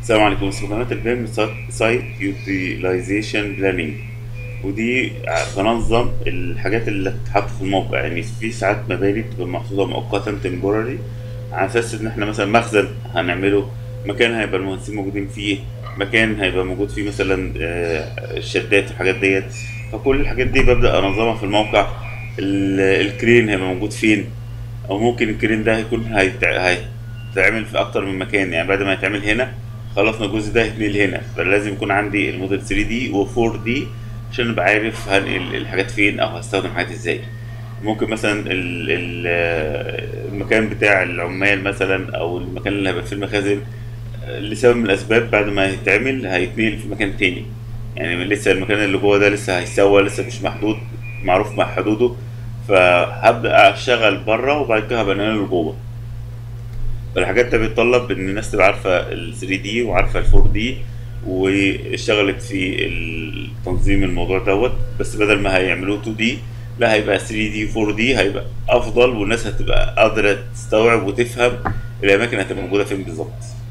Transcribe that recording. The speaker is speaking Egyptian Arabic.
السلام عليكم استخدامات البيم سايت يوتيلايزيشن بلاننج ودي بنظم الحاجات اللي بتتحط في الموقع يعني في ساعات مباني بتبقى محطوطة مؤقتا تمبوراري على اساس ان احنا مثلا مخزن هنعمله مكان هيبقى المهندسين موجودين فيه مكان هيبقى موجود فيه مثلا آه، الشدات والحاجات ديت فكل الحاجات دي ببدأ انظمها في الموقع ال- الكرين هيبقى موجود فين او ممكن الكرين ده هيكون هيتع- هيتعمل في اكتر من مكان يعني بعد ما يتعمل هنا خلصنا الجزء ده هيتنقل هنا فلازم يكون عندي الموديل 3 دي و 4 دي عشان ابقى عارف هنقل الحاجات فين او هستخدم حاجات ازاي ممكن مثلا ال ال المكان بتاع العمال مثلا او المكان اللي هيبقى فيه المخازن آه، لسبب من الاسباب بعد ما يتعمل هيتنقل في مكان تاني يعني لسه المكان اللي جوه ده لسه هيسوى لسه مش محدود معروف مع حدوده فهبدأ اشتغل بره وبعد كده هبقى انقله لجوه فالحاجات ده بيتطلب ان الناس تبقى عارفه ال 3 دي وعارفه ال 4 دي واشتغلت في تنظيم الموضوع دوت بس بدل ما هيعملوه 2 دي لا هيبقى 3 دي 4 دي هيبقى افضل والناس هتبقى قادره تستوعب وتفهم الاماكن هتبقى موجوده فين بالظبط